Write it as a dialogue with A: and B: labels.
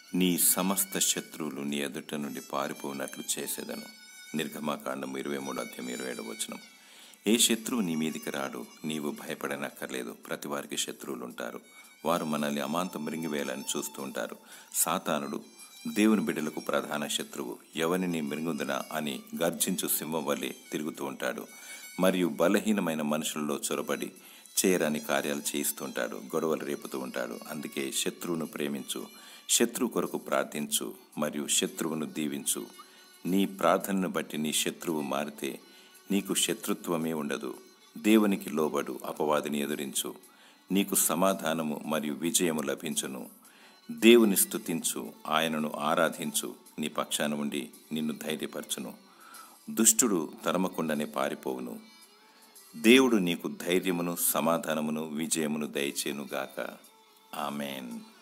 A: నీ సమస్త శత్రువులు నీ ఎదుట నుండి పారిపోనట్లు చేసేదను నిర్గమాకాండం ఇరవై మూడు అధ్యాయం ఇరవై ఏడు వచనం ఏ శత్రువు నీ మీదికి రాడు నీవు భయపడనక్కర్లేదు ప్రతి వారికి శత్రువులు ఉంటారు వారు మనల్ని అమాంతం మృంగివేయాలని చూస్తూ ఉంటారు సాతానుడు దేవుని బిడ్డలకు ప్రధాన శత్రువు ఎవరిని మృంగుదనా అని గర్జించు సింహం వల్లే తిరుగుతూ ఉంటాడు మరియు బలహీనమైన మనుషుల్లో చొరబడి చేయరాని కార్యాలు చేయిస్తుంటాడు గొడవలు రేపుతూ ఉంటాడు అందుకే శత్రువును ప్రేమించు శత్రువు కొరకు ప్రార్థించు మరియు శత్రువును దీవించు నీ ప్రార్థనను బట్టి నీ శత్రువు మారితే నీకు శత్రుత్వమే ఉండదు దేవునికి లోబడు అపవాదిని ఎదురించు నీకు సమాధానము మరియు విజయము లభించును దేవుని స్తుతించు ఆయనను ఆరాధించు నీ పక్షాన ఉండి నిన్ను ధైర్యపరచును దుష్టుడు తరమకుండానే పారిపోవును దేవుడు నీకు ధైర్యమును సమాధానమును విజయమును దయచేనుగాక ఆమెన్